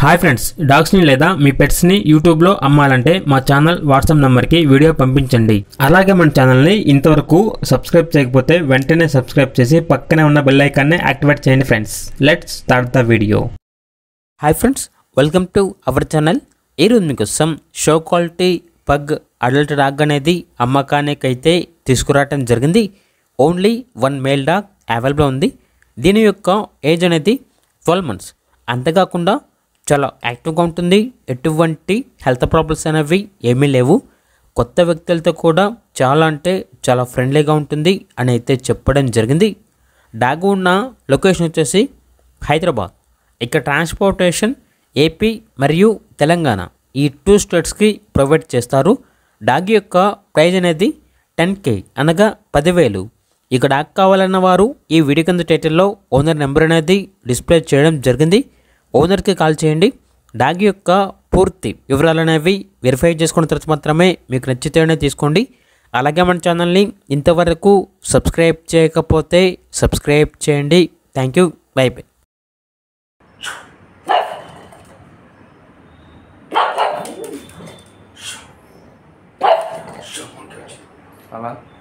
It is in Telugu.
హాయ్ ఫ్రెండ్స్ డాగ్స్ని లేదా మీ పెట్స్ని యూట్యూబ్లో అమ్మాలంటే మా ఛానల్ వాట్సాప్ నెంబర్కి వీడియో పంపించండి అలాగే మన ఛానల్ని ఇంతవరకు సబ్స్క్రైబ్ చేయకపోతే వెంటనే సబ్స్క్రైబ్ చేసి పక్కనే ఉన్న బెల్ ఐకాన్ని యాక్టివేట్ చేయండి friends let's start the video hi friends welcome to our channel ఈరోజు మీకోసం show quality pug adult dog అనేది అమ్మకానికైతే తీసుకురావటం జరిగింది only one male dog available ఉంది దీని యొక్క ఏజ్ అనేది ట్వెల్వ్ మంత్స్ అంతేకాకుండా చాలా యాక్టివ్గా ఉంటుంది ఎటువంటి హెల్త్ ప్రాబ్లమ్స్ అనేవి ఏమీ లేవు కొత్త వ్యక్తులతో కూడా చాలా అంటే చాలా ఫ్రెండ్లీగా ఉంటుంది అని అయితే చెప్పడం జరిగింది డాగ్ ఉన్న లొకేషన్ వచ్చేసి హైదరాబాద్ ఇక్కడ ట్రాన్స్పోర్టేషన్ ఏపీ మరియు తెలంగాణ ఈ టూ స్టేట్స్కి ప్రొవైడ్ చేస్తారు డాగ్ యొక్క ప్రైజ్ అనేది టెన్ కే అనగా పదివేలు ఇక డాగ్ కావాలన్న వారు ఈ వీడియో కింద టైటిల్లో ఓనర్ నెంబర్ అనేది డిస్ప్లే చేయడం జరిగింది ఓనర్కి కాల్ చేయండి డాగ్ యొక్క పూర్తి వివరాలు అనేవి వెరిఫై చేసుకున్న తర్వాత మాత్రమే మీకు నచ్చితేనే తీసుకోండి అలాగే మన ఛానల్ని ఇంతవరకు సబ్స్క్రైబ్ చేయకపోతే సబ్స్క్రైబ్ చేయండి థ్యాంక్ యూ బై బై అలా